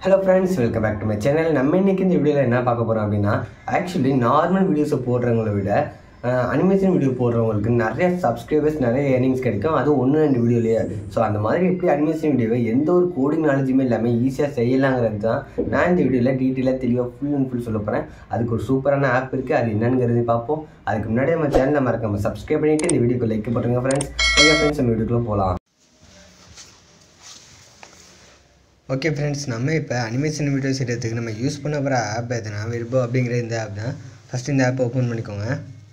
Hello friends welcome back to my channel நம்ம இன்னைக்கு இந்த வீடியோவில் என்ன பார்க்க போகிறோம் அப்படின்னா ஆக்சுவலி நார்மல் வீடியோஸை போடுறவங்கள விட அனிமேஷன் வீடியோ போடுறவங்களுக்கு நிறைய சப்ஸ்கிரைபர்ஸ் நிறைய ஏர்னிங்ஸ் கிடைக்கும் அது ஒன்று ரெண்டு வீடியோலேயே ஸோ அந்த மாதிரி எப்படி அனிமேஷன் வீடியோவை எந்த ஒரு கோடிங் நாலேஜுமே இல்லாமல் ஈஸியாக செய்யலாங்கிறது தான் நான் இந்த வீடியோவில் டீட்டெயிலாக தெளிவாக ஃபுல் அண்ட் ஃபுல் சொல்ல போகிறேன் அதுக்கு ஒரு சூப்பரான ஆப் இருக்குது அது என்னங்கிறது பார்ப்போம் அதுக்கு முன்னாடி நம்ம சேனலை மறக்காம சப்ஸ்கிரைப் பண்ணிவிட்டு இந்த வீடியோக்கு லைக் பண்ணுறேங்க ஃப்ரெண்ட்ஸ் ஓகே ஃப்ரெண்ட்ஸ் நம்ம வீடியோக்குள்ளே போகலாம் ஓகே ஃப்ரெண்ட்ஸ் நம்ம இப்போ அனிமேஷன் வீடியோஸ் எடுக்கிறதுக்கு நம்ம யூஸ் பண்ண போகிற ஆப் எதுனா விருப்போ அப்படிங்கிற இந்த ஆப் தான் ஃபஸ்ட்டு இந்த ஆப்பை ஓப்பன் பண்ணிக்கோங்க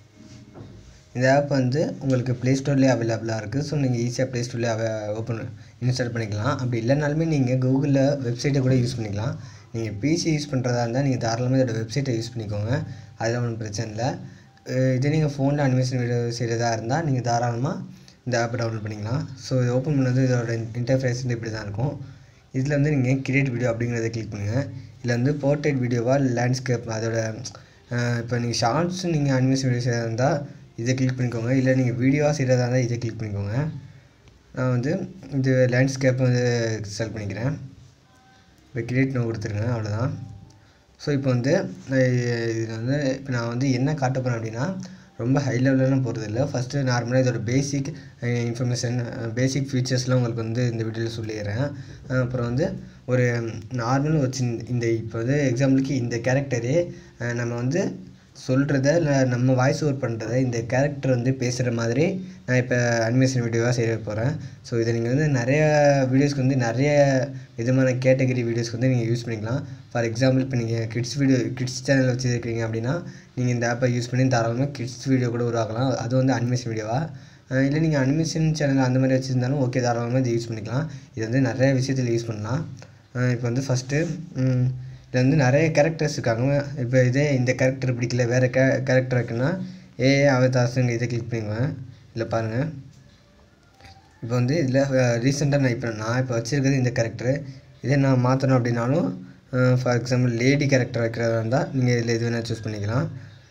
இந்த ஆப் வந்து உங்களுக்கு ப்ளே ஸ்டோர்லேயே அவைலபிளாக இருக்குது ஸோ நீங்கள் ஈஸியாக ப்ளே ஸ்டோர்லேயே அவ ஓப்பன் இன்ஸ்டால் பண்ணிக்கலாம் அப்படி இல்லைனாலுமே நீங்கள் கூகுளில் வெப்சைட்டை கூட யூஸ் பண்ணிக்கலாம் நீங்கள் பிசி யூஸ் பண்ணுறதா இருந்தால் நீங்கள் தாராளமாக இதோட வெப்சைட்டை யூஸ் பண்ணிக்கோங்க அதில் ஒன்றும் பிரச்சனை இல்லை அஹ் இதே நீங்கள் ஃபோனில் அனிமேஷன் வீடியோ செய்கிறதா இருந்தால் நீங்கள் தாராளமாக இந்த ஆப்பை டவுன்லோட் பண்ணிக்கலாம் ஸோ இதை ஓப்பன் பண்ணது இதோட இன்டர்ஃபேஸ் வந்து இப்படி தான் இருக்கும் இதில் வந்து நீங்கள் கிரியேட் வீடியோ அப்படிங்கிறத கிளிக் பண்ணுங்கள் இதில் வந்து போர்ட்ரேட் வீடியோவா லேண்ட்ஸ்கேப் அதோட இப்போ நீங்கள் ஷார்ட்ஸ் நீங்கள் அனிமேஷன் வீடியோ செய்கிறதா இருந்தால் இதை கிளிக் பண்ணிக்கோங்க இல்லை நீங்கள் வீடியோவாக செய்கிறதா இருந்தால் இதை கிளிக் பண்ணிக்கோங்க நான் வந்து இது லேண்ட்ஸ்கேப் வந்து செலக்ட் பண்ணிக்கிறேன் இப்போ கிரியேட் நோ கொடுத்துருங்க அவ்வளோதான் ஸோ இப்போ வந்து இதில் வந்து இப்போ நான் வந்து என்ன காட்ட போகிறேன் அப்படின்னா ரொம்ப ஹை லெவலெலாம் போகிறது இல்லை ஃபஸ்ட்டு நார்மலாக இதோட பேசிக் இன்ஃபர்மேஷன் பேசிக் ஃபீச்சர்ஸ்லாம் உங்களுக்கு வந்து இந்த வீடியோவில் சொல்லிடுறேன் அப்புறம் வந்து ஒரு நார்மல் ஒரு சின்ன இந்த இப்போ வந்து எக்ஸாம்பிளுக்கு இந்த கேரக்டரே நம்ம வந்து சொல்கிறத இல்லை நம்ம வாய்ஸ் ஓவர் பண்ணுறத இந்த கேரக்டர் வந்து பேசுகிற மாதிரி நான் இப்போ அனிமேஷன் வீடியோவாக செய்ய போகிறேன் ஸோ இதை நீங்கள் வந்து நிறைய வீடியோஸ்க்கு வந்து நிறைய விதமான கேட்டகரி வீடியோஸ்க்கு வந்து நீங்கள் யூஸ் பண்ணிக்கலாம் ஃபார் எக்ஸாம்பிள் இப்போ நீங்கள் கிட்ஸ் வீடியோ கிட்ஸ் சேனல் வச்சுருக்கீங்க அப்படின்னா நீங்கள் இந்த ஆப்பை யூஸ் பண்ணி தாராளமாக கிட்ஸ் வீடியோ கூட உருவாக்கலாம் அது வந்து அனிமேஷன் வீடியோவாக இல்லை நீங்கள் அனிமேஷன் சேனல் அந்த மாதிரி வச்சுருந்தாலும் ஓகே தாராளமாக இதை யூஸ் பண்ணிக்கலாம் இது வந்து நிறைய விஷயத்தில் யூஸ் பண்ணலாம் இப்போ வந்து ஃபஸ்ட்டு இதில் வந்து நிறைய கேரக்டர்ஸ் இருக்காங்க இப்போ இதே இந்த கேரக்டர் பிடிக்கல வேறு கே கேரக்டர் இருக்குன்னா ஏ அவதாசுங்க இதை கிளிக் பண்ணிக்குவேன் இல்லை பாருங்கள் இப்போ வந்து இதில் ரீசெண்டாக நான் இப்போ நான் இப்போ வச்சுருக்கிறது இந்த கேரக்டரு இதே நான் மாற்றணும் அப்படின்னாலும் ஃபார் எக்ஸாம்பிள் லேடி கேரக்டர் வைக்கிறதா இருந்தால் நீங்கள் இதில் எது வேணால் சூஸ் பண்ணிக்கலாம்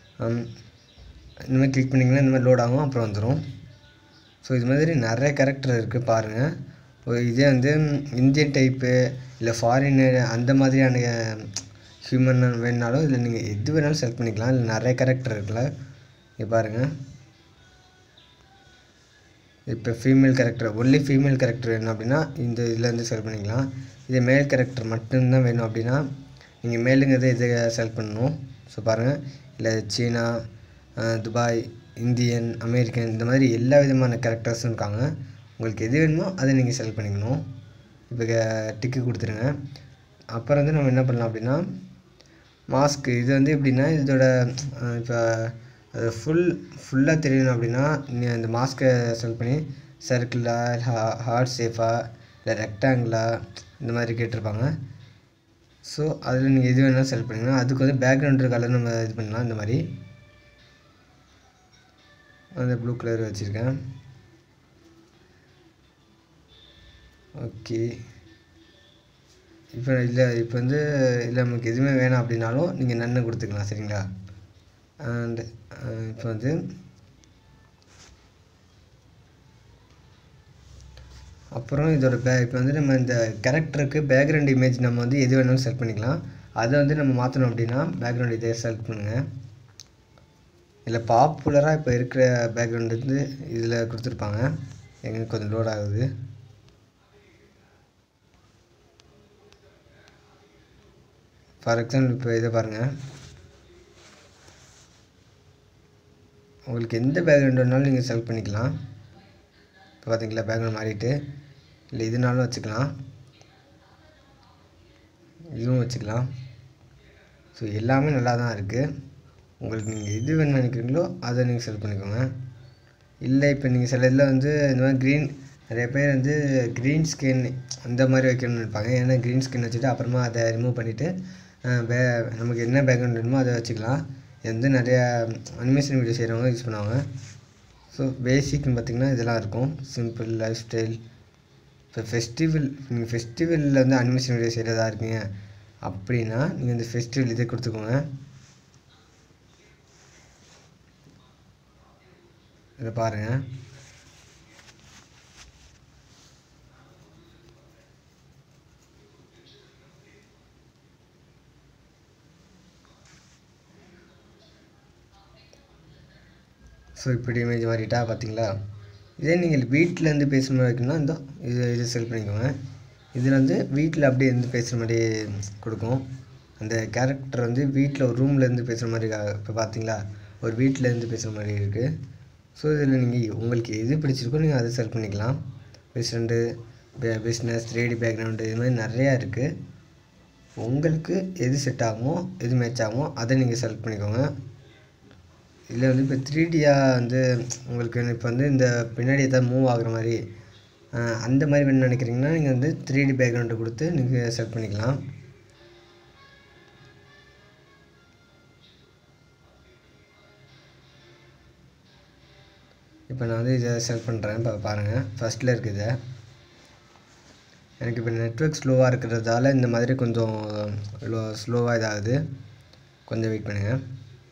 இந்த மாதிரி கிளிக் பண்ணிங்கன்னா இந்த மாதிரி லோட் ஆகும் அப்புறம் வந்துடும் ஸோ இது மாதிரி நிறைய கேரக்டர் இருக்குது பாருங்கள் இதே வந்து இந்தியன் டைப்பு இல்லை ஃபாரினு அந்த மாதிரியான ஹியூமன் வேணுனாலும் இதில் நீங்கள் எது வேணாலும் செலக்ட் பண்ணிக்கலாம் இல்லை நிறைய கேரக்டர் இருக்குல்ல இங்கே பாருங்கள் இப்போ female character only female character வேணும் அப்படின்னா இந்த இதில் வந்து செலக்ட் பண்ணிக்கலாம் இதே மேல் கேரக்டர் மட்டும்தான் வேணும் அப்படின்னா நீங்கள் மேலுங்கிறத இதை செலக்ட் பண்ணணும் ஸோ பாருங்கள் இல்லை சீனா துபாய் இந்தியன் அமெரிக்கன் இந்த மாதிரி எல்லா விதமான கேரக்டர்ஸும் இருக்காங்க உங்களுக்கு எது வேணுமோ அதை நீங்கள் செலக்ட் பண்ணிக்கணும் இப்போ டிக்கு கொடுத்துருங்க அப்புறம் வந்து நம்ம என்ன பண்ணலாம் அப்படின்னா மாஸ்க்கு இது வந்து எப்படின்னா இதோட இப்போ அது ஃபுல் ஃபுல்லாக தெரியணும் அப்படின்னா நீங்கள் இந்த மாஸ்க்கை செலக்ட் பண்ணி சர்க்கிளா ஹார்ட் ஷேஃபா இல்லை ரெக்டாங்கிளா இந்த மாதிரி கேட்டிருப்பாங்க ஸோ அதில் நீங்கள் எது வேணாலும் செலக்ட் பண்ணிக்கலாம் அதுக்கு வந்து பேக்ரவுண்டு கலர் நம்ம இது பண்ணலாம் இந்த மாதிரி அந்த ப்ளூ கலர் வச்சுருக்கேன் ஓகே இப்போ இல்லை இப்போ வந்து இல்லை நமக்கு எதுவுமே வேணாம் அப்படின்னாலும் நீங்கள் நன்னு கொடுத்துக்கலாம் சரிங்களா அண்டு இப்போ வந்து அப்புறம் இதோட பே இப்போ வந்து நம்ம இந்த கேரக்டருக்கு பேக்ரவுண்ட் இமேஜ் நம்ம வந்து எது வேணாலும் செலக்ட் பண்ணிக்கலாம் அதை வந்து நம்ம மாற்றணும் அப்படின்னா பேக்ரவுண்ட் இதே செலக்ட் பண்ணுங்கள் இதில் பாப்புலராக இப்போ இருக்கிற பேக்ரவுண்ட் வந்து இதில் கொடுத்துருப்பாங்க எங்களுக்கு கொஞ்சம் லோட் ஆகுது ஃபார் எக்ஸாம்பிள் இப்போ இதை பாருங்கள் உங்களுக்கு எந்த பேக்ரவுண்ட் வேணாலும் நீங்கள் செலக்ட் பண்ணிக்கலாம் இப்போ பார்த்தீங்களா பேக்ரவுண்ட் மாறிட்டு இல்லை இதுனாலும் வச்சுக்கலாம் இதுவும் வச்சுக்கலாம் ஸோ எல்லாமே நல்லா தான் இருக்குது உங்களுக்கு நீங்கள் எது வேணும் நினைக்கிறீங்களோ அதை நீங்கள் செலக்ட் பண்ணிக்கோங்க இல்லை இப்போ நீங்கள் சில இதில் வந்து இந்த மாதிரி க்ரீன் நிறைய பேர் வந்து க்ரீன் ஸ்கின் அந்த மாதிரி வைக்கணும்னு நினைப்பாங்க ஏன்னா க்ரீன் ஸ்கின் வச்சுட்டு அப்புறமா அதை ரிமூவ் பண்ணிவிட்டு பே நமக்கு என்ன பேக்ரவுண்ட் வேணுமோ அதை வச்சுக்கலாம் இது வந்து நிறையா அனிமேஷன் வீடியோ செய்கிறவங்க யூஸ் பண்ணுவாங்க ஸோ பேசிக்னு பார்த்திங்கன்னா இதெல்லாம் இருக்கும் சிம்பிள் லைஃப் ஸ்டைல் இப்போ ஃபெஸ்டிவல் நீங்கள் ஃபெஸ்டிவலில் வந்து அனிமேஷன் வீடியோ செய்கிறதா இருக்கீங்க அப்படின்னா நீங்கள் இந்த ஃபெஸ்டிவல் இதை கொடுத்துக்கோங்க இதை பாருங்கள் ஸோ இப்படி இமேஜ் மாறிட்டா பார்த்தீங்களா இதே நீங்கள் வீட்டிலேருந்து பேசுகிற மாதிரி இருக்குன்னா இந்த இது இது செலக்ட் பண்ணிக்கோங்க இதில் வந்து வீட்டில் அப்படியே இருந்து பேசுகிற மாதிரி கொடுக்கும் அந்த கேரக்டர் வந்து வீட்டில் ஒரு ரூமில் இருந்து பேசுகிற மாதிரி இப்போ பார்த்தீங்களா ஒரு வீட்டில் இருந்து பேசுகிற மாதிரி இருக்குது ஸோ இதில் நீங்கள் உங்களுக்கு எது பிடிச்சிருக்கோ நீங்கள் அதை செலக்ட் பண்ணிக்கலாம் பிரசிடெண்ட்டு பிஸ்னஸ் த்ரீடி பேக்ரவுண்டு இது மாதிரி நிறையா இருக்குது உங்களுக்கு எது செட் ஆகுமோ எது மேட்ச் ஆகுமோ அதை நீங்கள் செலக்ட் பண்ணிக்கோங்க இதில் வந்து இப்போ த்ரீ டியாக வந்து உங்களுக்கு இப்போ வந்து இந்த பின்னாடி எதாவது மூவ் ஆகுற மாதிரி அஹ், அந்த மாதிரி வேணும்னு நினைக்கிறீங்கன்னா நீங்கள் வந்து த்ரீ டி பேக்ரவுண்டு கொடுத்து நீங்கள் செலக்ட் பண்ணிக்கலாம் இப்போ நான் வந்து இதை செலக்ட் பண்ணுறேன் இப்போ பாருங்கள் ஃபஸ்ட்டில் இருக்குது எனக்கு இப்போ நெட்ஒர்க் ஸ்லோவாக இருக்கிறதால இந்த மாதிரி கொஞ்சம் லோ ஸ்லோவாக இதாகுது கொஞ்சம் வெயிட் பண்ணுங்கள்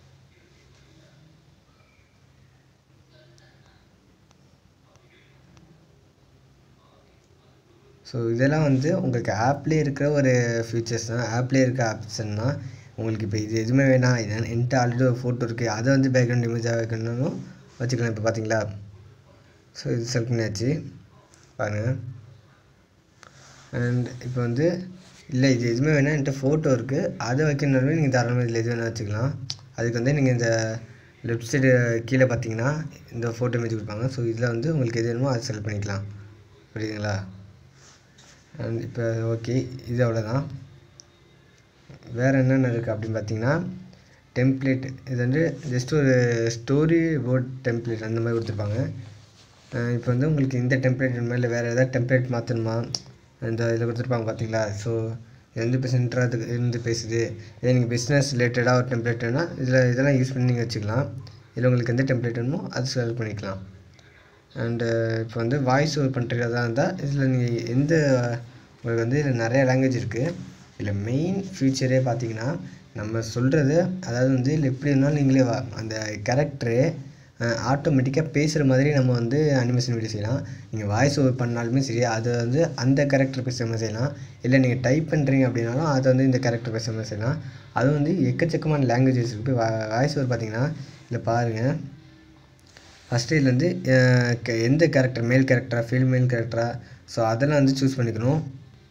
ஸோ இதெல்லாம் வந்து உங்களுக்கு ஆப்லேயே இருக்கிற ஒரு ஃபீச்சர்ஸ் தான் ஆப்லேயே இருக்க ஆப்ஷன் தான் உங்களுக்கு இப்போ இது எதுவுமே வேணாம் இது என்கிட்ட ஆல்ரெடி ஒரு ஃபோட்டோ இருக்குது அதை வந்து பேக்ரவுண்ட் இமேஜாக வைக்கணும்னாலும் வச்சுக்கலாம் இப்போ பார்த்தீங்களா ஸோ இது செலக்ட் பண்ணியாச்சு பாருங்கள் அண்ட் இப்போ வந்து இல்லை இது எதுவுமே வேணாம் என்கிட்ட ஃபோட்டோ இருக்குது அதை வைக்கணுன்னாலுமே நீங்கள் தாராளமாக இதில் எது வேணால் வச்சுக்கலாம் அதுக்கு வந்து நீங்கள் இந்த லெஃப்ட் சைடு கீழே பார்த்தீங்கன்னா இந்த ஃபோட்டோ இமேஜ் கொடுப்பாங்க ஸோ இதில் வந்து உங்களுக்கு எது வேணுமோ அதை செலக்ட் பண்ணிக்கலாம் புரியுதுங்களா அண்ட் இப்போ ஓகே இது அவ்வளோதான் வேறு என்னென்ன இருக்குது அப்படின்னு பார்த்தீங்கன்னா டெம்ப்ளேட் இது வந்து ஜஸ்ட் ஒரு ஸ்டோரி போர்ட் டெம்ப்ளேட் அந்த மாதிரி கொடுத்துருப்பாங்க அஹ் இப்போ வந்து உங்களுக்கு இந்த டெம்ப்ளேட் மேலே வேறு ஏதாவது டெம்ப்ளேட் மாற்றணுமா இந்த இதில் கொடுத்துருப்பாங்க பார்த்தீங்களா ஸோ இது வந்து இப்போ சென்டராக இருந்து பேசுது இதே நீங்கள் பிஸ்னஸ் ரிலேட்டடாக ஒரு டெம்ப்ளேட் வேணால் இதில் இதெல்லாம் யூஸ் பண்ணி நீங்கள் வச்சுக்கலாம் இதில் உங்களுக்கு எந்த டெம்ப்ளேட் வேணுமோ அது செலக்ட் பண்ணிக்கலாம் அண்டு இப்போ வந்து வாய்ஸ் ஓவர் பண்ணுறதா இருந்தால் இதில் நீங்கள் எந்த உங்களுக்கு வந்து இதில் நிறைய லாங்குவேஜ் இருக்குது இதில் மெயின் ஃபீச்சரே பார்த்தீங்கன்னா நம்ம சொல்கிறது அதாவது வந்து இதில் எப்படி இருந்தாலும் நீங்களே வா- அந்த கேரக்டரு ஆட்டோமேட்டிக்காக பேசுகிற மாதிரி நம்ம வந்து அனிமேஷன் வீடியோ செய்யலாம் நீங்கள் வாய்ஸ் ஓவர் பண்ணாலுமே சரி அதை வந்து அந்த கேரக்டர் பேசுகிற மாதிரி செய்யலாம் இல்லை நீங்கள் டைப் பண்ணுறீங்க அப்படின்னாலும் அதை வந்து இந்த கேரக்டர் பேசுகிற மாதிரி செய்யலாம் அது வந்து எக்கச்சக்கமான லாங்குவேஜஸ் இருக்குது வாய்ஸ் ஓவர் பார்த்தீங்கன்னா இதில் பாருங்கள் ஃபஸ்ட்டு இதில் வந்து அஹ், க- எந்த கேரக்டர் மேல் கேரக்டரா ஃபீமேல் கேரக்டரா ஸோ அதெல்லாம் வந்து சூஸ் பண்ணிக்கணும்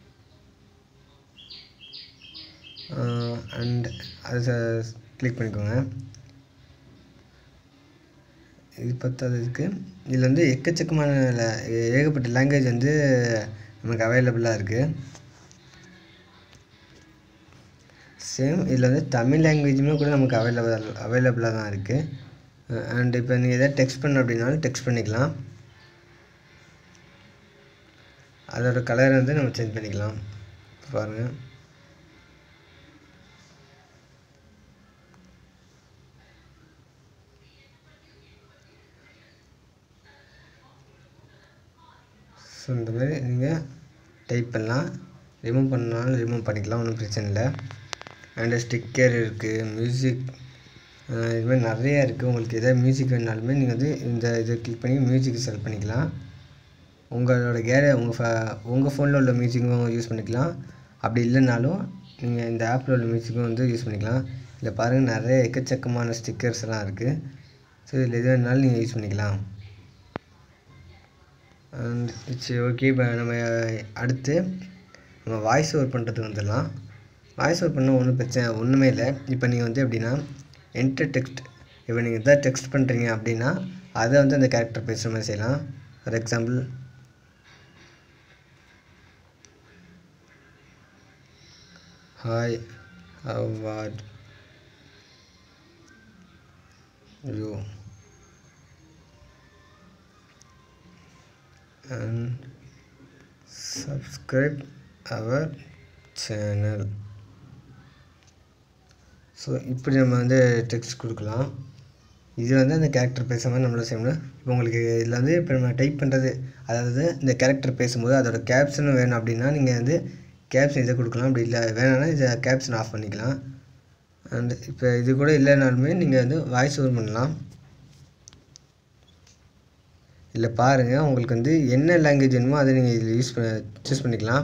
அண்ட் அதை கிளிக் பண்ணிக்கோங்க இது பத்தாததுக்கு இதில் வந்து எக்கச்சக்கமான ல- ஏகப்பட்ட லாங்குவேஜ் வந்து நமக்கு அவைலபிளாக இருக்குது சேம் இதில் வந்து தமிழ் லாங்குவேஜுமே கூட நமக்கு அவைலபிள் அவைலபிளாக தான் இருக்குது அண்ட் இப்போ நீங்கள் எதாவது டெக்ஸ்ட் பண்ண அப்படின்னாலும் டெக்ஸ்ட் பண்ணிக்கலாம் அதோட கலர் வந்து நம்ம சேஞ்ச் பண்ணிக்கலாம் பாருங்கள் ஸோ இந்த மாதிரி நீங்கள் டைப் பண்ணலாம் ரிமூவ் பண்ணாலும் ரிமூவ் பண்ணிக்கலாம் ஒன்றும் பிரச்சனை இல்லை அண்டு ஸ்டிக்கர் இருக்குது மியூசிக் இது மாதிரி நிறையா இருக்குது உங்களுக்கு எதாவது மியூசிக் வேணுனாலுமே நீங்கள் வந்து இந்த இதை கிளிக் பண்ணி மியூசிக் செலக்ட் பண்ணிக்கலாம் உங்களோட கேர உங்கள் ஃப உங்கள் ஃபோனில் உள்ள மியூசிக்கும் யூஸ் பண்ணிக்கலாம் அப்படி இல்லைனாலும் நீங்கள் இந்த ஆப்பில் உள்ள மியூசிக்கும் வந்து யூஸ் பண்ணிக்கலாம் இதில் பாருங்கள் நிறைய எக்கச்சக்கமான ஸ்டிக்கர்ஸ் எல்லாம் இருக்குது ஸோ இதில் எது வேணாலும் நீங்கள் யூஸ் பண்ணிக்கலாம் அண்ட் சரி ஓகே இப்போ நம்ம அடுத்து நம்ம வாய்ஸ் ஓவர் பண்ணுறதுக்கு வந்துடலாம் வாய்ஸ் ஓவர் பண்ண ஒன்றும் பிரச்சனை ஒன்றுமே இல்லை இப்போ நீங்கள் வந்து எப்படின்னா என்டர் டெக்ஸ்ட் இப்போ நீங்கள் எதாவது டெக்ஸ்ட் பண்ணுறீங்க அப்படின்னா அதை வந்து அந்த கேரக்டர் பேசுகிற மாதிரி செய்யலாம் for example hi how are you and subscribe our channel so இப்படி நம்ம வந்து டெக்ஸ்ட் கொடுக்கலாம் இது வந்து அந்த கேரக்டர் பேசுகிற மாதிரி நம்மளும் செய்யணும் இப்போ உங்களுக்கு இதில் வந்து இப்போ நம்ம டைப் பண்ணுறது அதாவது இந்த கேரக்டர் பேசும்போது அதோட கேப்ஷனும் வேணும் அப்படின்னா நீங்கள் வந்து கேப்ஷன் இதை கொடுக்கலாம் அப்படி இல்லை வேணும்னா இதை கேப்ஷன் ஆஃப் பண்ணிக்கலாம் அண்ட் இப்போ இது கூட இல்லைனாலுமே நீங்கள் வந்து வாய்ஸ் ஓவர் பண்ணலாம் இதில் பாருங்கள் உங்களுக்கு வந்து என்ன லாங்குவேஜ் வேணுமோ அதை நீங்கள் இதில் யூஸ் பண்ண சூஸ் பண்ணிக்கலாம்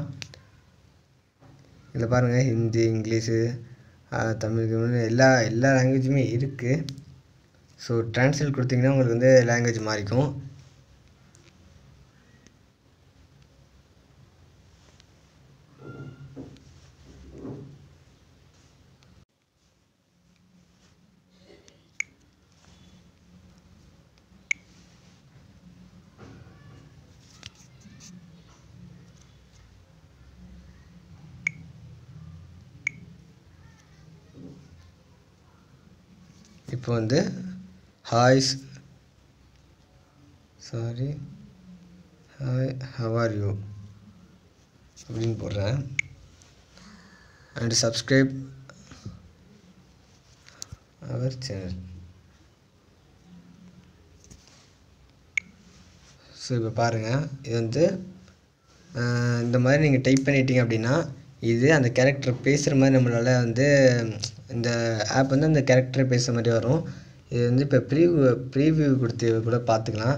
இதில் பாருங்கள் ஹிந்தி இங்கிலீஷு ஆஹ், தமிழ் கிமிழ் எல்லா எல்லா லாங்குவேஜுமே இருக்குது ஸோ ட்ரான்ஸ்லேட் கொடுத்தீங்கன்னா உங்களுக்கு வந்து லாங்குவேஜ் மாறிக்கும் இப்போ வந்து ஹாய்ஸ் sorry hi how are you அப்படின்னு போடுறேன் and subscribe our channel so இப்போ பாருங்கள் இது வந்து ஆஹ், இந்த மாதிரி நீங்கள் டைப் பண்ணிட்டீங்க அப்படின்னா இது அந்த கேரக்டர் பேசுகிற மாதிரி நம்மளால் வந்து இந்த ஆப் வந்து அந்த கேரக்டர் பேசுகிற மாதிரி வரும் இது வந்து இப்போ ப்ரீவியூ ப்ரீவியூ கொடுத்து கூட பார்த்துக்கலாம்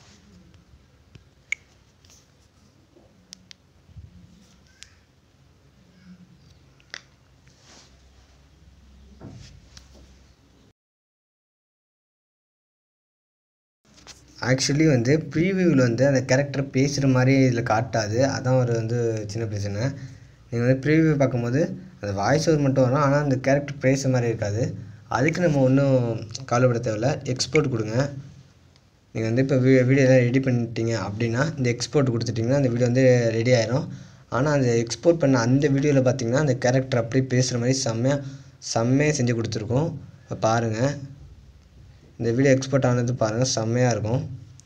ஆக்சுவலி வந்து ப்ரீவியூவில் வந்து அந்த கேரக்டர் பேசுகிற மாதிரி இதில் காட்டாது அதான் ஒரு வந்து சின்ன பிரச்சனை நீங்கள் வந்து ப்ரீவியூ பார்க்கும்போது அந்த வாய்ஸ் ஓவர் மட்டும் வரும் ஆனால் அந்த கேரக்டர் பேசுகிற மாதிரி இருக்காது அதுக்கு நம்ம ஒன்றும் கவலைப்பட தேவையில்ல எக்ஸ்போர்ட் கொடுங்க நீங்கள் வந்து இப்போ வீ வீடியோ எல்லாம் ரெடி பண்ணிட்டீங்க அப்படின்னா இந்த எக்ஸ்போர்ட் கொடுத்துட்டிங்கன்னா அந்த வீடியோ வந்து ரெடி ஆயிரும் ஆனால் அந்த எக்ஸ்போர்ட் பண்ண அந்த வீடியோவில் பார்த்தீங்கன்னா அந்த கேரக்டர் அப்படியே பேசுகிற மாதிரி செம்மையாக செம்மையாக செஞ்சு கொடுத்துருக்கோம் இப்போ பாருங்கள் இந்த வீடியோ எக்ஸ்போர்ட் ஆனது பாருங்கள் செம்மையாக இருக்கும்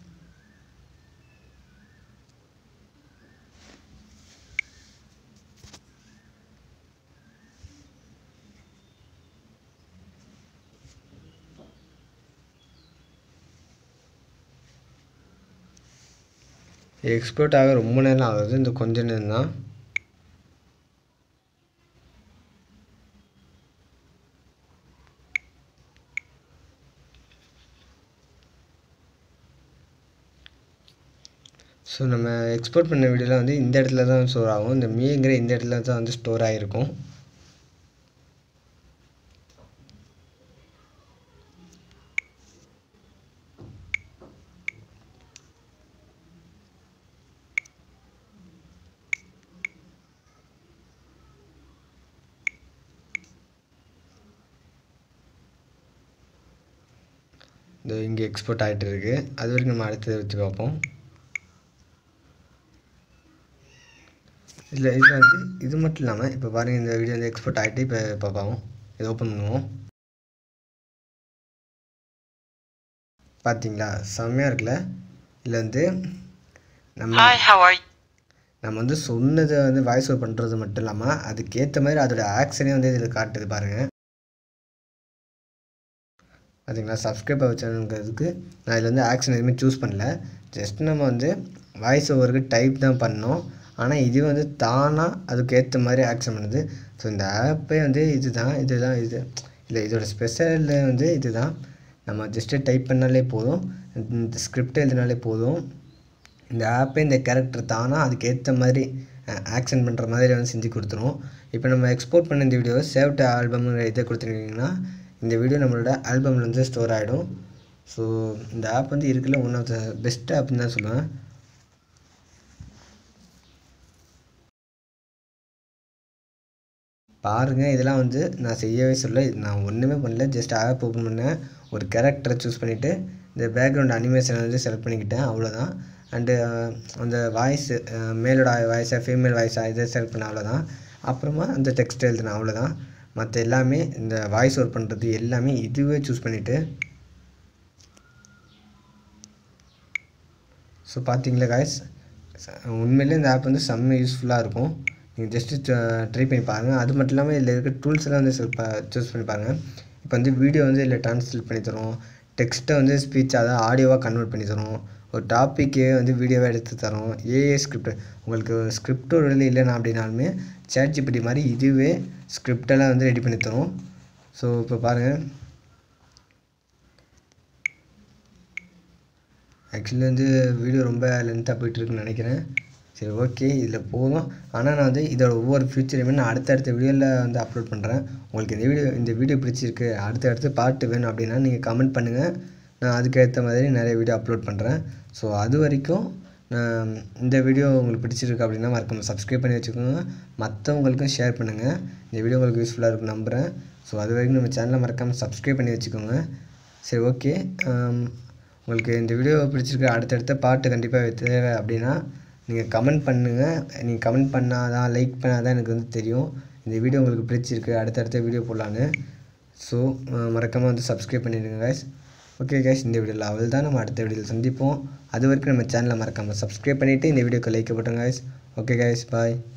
எக்ஸ்போர்ட் ஆக ரொம்ப நேரம் ஆகுது இந்த கொஞ்ச நேரம் தான் ஸோ நம்ம எக்ஸ்போர்ட் பண்ண வீடியோலாம் வந்து இந்த இடத்துல தான் ஸ்டோர் ஆகும் இந்த மீங்கிற இந்த இடத்துல தான் வந்து ஸ்டோர் ஆகிருக்கும் இந்த இங்கே எக்ஸ்போர்ட் ஆகிட்டு இருக்கு அது வரைக்கும் நம்ம அடுத்தது வச்சு பார்ப்போம் இதில் இதில் வந்து இது மட்டும் இல்லாமல் இப்போ பாருங்கள் இந்த வீடியோ வந்து எக்ஸ்போர்ட் ஆகிட்டு இப்போ பார்ப்போம் இதை ஓப்பன் பண்ணுவோம் பார்த்தீங்களா செம்மையாக இருக்குல்ல இதில் வந்து நம்ம Hi, how are you? நம்ம வந்து சொன்னதை வந்து வாய்ஸ் ஓவர் பண்ணுறது மட்டும் இல்லாமல் அதுக்கேற்ற மாதிரி அதோட ஆக்ஷனே வந்து இதில் காட்டுது பாருங்கள் பார்த்தீங்களா சப்ஸ்கிரைப் சேனலுங்கிறதுக்கு நான் இதில் வந்து ஆக்ஷன் எதுவுமே சூஸ் பண்ணல ஜஸ்ட் நம்ம வந்து வாய்ஸ் ஓவருக்கு டைப் தான் பண்ணோம் ஆனால் இது வந்து தானாக அதுக்கு ஏற்ற மாதிரி ஆக்ஷன் பண்ணுது ஸோ இந்த ஆப்பே வந்து இது தான் இது தான் இது இல்லை இதோட ஸ்பெஷல் வந்து இது தான் நம்ம ஜஸ்ட்டு டைப் பண்ணாலே போதும் இந்த ஸ்கிரிப்ட் எழுதினாலே போதும் இந்த ஆப்பே இந்த கேரக்டர் தானாக அதுக்கு ஏற்ற மாதிரி ஆக்ஷன் பண்ணுற மாதிரி வந்து செஞ்சு கொடுத்துரும் இப்போ நம்ம எக்ஸ்போர்ட் பண்ண இந்த வீடியோவை சேவ்ட் ஆல்பம்ங்கிற இதை கொடுத்துருக்கீங்கன்னா இந்த வீடியோ நம்மளோட ஆல்பமில் வந்து ஸ்டோர் ஆகிடும் ஸோ இந்த ஆப் வந்து இருக்குல்ல ஒன் ஆஃப் த பெஸ்ட் ஆப்னு தான் சொல்லுவேன் பாருங்கள் இதெல்லாம் வந்து நான் செய்யவே சொல்ல நான் ஒன்றுமே பண்ணல ஜஸ்ட் ஆப் ஓப்பன் பண்ணேன் ஒரு கேரக்டரை சூஸ் பண்ணிவிட்டு இந்த பேக்ரவுண்ட் அனிமேஷனை வந்து செலக்ட் பண்ணிக்கிட்டேன் அவ்வளோதான் அண்டு அந்த வாய்ஸ் மேலோட வாய்ஸாக ஃபீமேல் வாய்ஸாக இதை செலக்ட் பண்ண அவ்வளோதான் அப்புறமா அந்த டெக்ஸ்ட் எழுதினேன் அவ்வளோதான் மற்ற எல்லாமே இந்த வாய்ஸ் ஒர்க் பண்ணுறது எல்லாமே இதுவே சூஸ் பண்ணிவிட்டு ஸோ பார்த்தீங்களா காய்ஸ் உண்மையிலே இந்த ஆப் வந்து செம்ம யூஸ்ஃபுல்லாக இருக்கும் நீங்கள் ஜஸ்ட்டு ட்ரை பண்ணி பாருங்கள் அது மட்டும் இல்லாமல் இதில் இருக்க டூல்ஸ் எல்லாம் வந்து சூஸ் பண்ணி பாருங்கள் இப்போ வந்து வீடியோ வந்து இதில் ட்ரான்ஸ்லேட் பண்ணி தரும் டெக்ஸ்ட்டை வந்து ஸ்பீச் அதாவது ஆடியோவாக கன்வெர்ட் பண்ணி தரும் ஒரு டாப்பிக்கே வந்து வீடியோவாக எடுத்து தரும் ஏஏ ஸ்கிரிப்ட் உங்களுக்கு ஸ்கிரிப்ட் ஒரு வேலை இல்லைனா அப்படின்னாலுமே சேட்ஜிபிடி மாதிரி இதுவே ஸ்கிரிப்டெல்லாம் வந்து ரெடி பண்ணி தரும் ஸோ இப்போ பாருங்கள் ஆக்சுவலி வந்து வீடியோ ரொம்ப லென்த்தாக போயிட்டுருக்குன்னு நினைக்கிறேன் சரி ஓகே இதில் போதும் ஆனால் நான் வந்து இதோட ஒவ்வொரு ஃபியூச்சரையுமே நான் அடுத்தடுத்த வீடியோவில் வந்து அப்லோட் பண்ணுறேன் உங்களுக்கு இந்த வீடியோ இந்த வீடியோ பிடிச்சிருக்கு அடுத்தடுத்து பாட்டு வேணும் அப்படின்னா நீங்கள் கமெண்ட் பண்ணுங்கள் நான் அதுக்கேற்ற மாதிரி நிறைய வீடியோ அப்லோட் பண்ணுறேன் ஸோ அது வரைக்கும் நான் இந்த வீடியோ உங்களுக்கு பிடிச்சிருக்கு அப்படின்னா மறக்காமல் சப்ஸ்கிரைப் பண்ணி வச்சுக்கோங்க மற்றவங்களுக்கும் ஷேர் பண்ணுங்கள் இந்த வீடியோ உங்களுக்கு யூஸ்ஃபுல்லாக இருக்கும் நம்புகிறேன் ஸோ அது வரைக்கும் நம்ம சேனலை மறக்காமல் சப்ஸ்கிரைப் பண்ணி வச்சுக்கோங்க சரி ஓகே உங்களுக்கு இந்த வீடியோ பிடிச்சிருக்கு அடுத்தடுத்த பாட்டு கண்டிப்பாக தேவை அப்படின்னா நீங்கள் கமெண்ட் பண்ணுங்கள் நீங்கள் கமெண்ட் பண்ணால் தான் லைக் பண்ணால் தான் எனக்கு வந்து தெரியும் இந்த வீடியோ உங்களுக்கு பிடிச்சிருக்கு அடுத்தடுத்த வீடியோ போடலான்னு ஸோ மறக்காமல் வந்து சப்ஸ்கிரைப் பண்ணிடுங்க guys ஓகே கைஸ் இந்த வீடியோவில் அவள் தான் நம்ம அடுத்த வீடியோவில் சந்திப்போம் அது வரைக்கும் நம்ம சேனலை மறக்காமல் சப்ஸ்கிரைப் பண்ணிவிட்டு இந்த வீடியோக்கு லைக் போட்டுருங்க guys ஓகே கைஸ் பாய்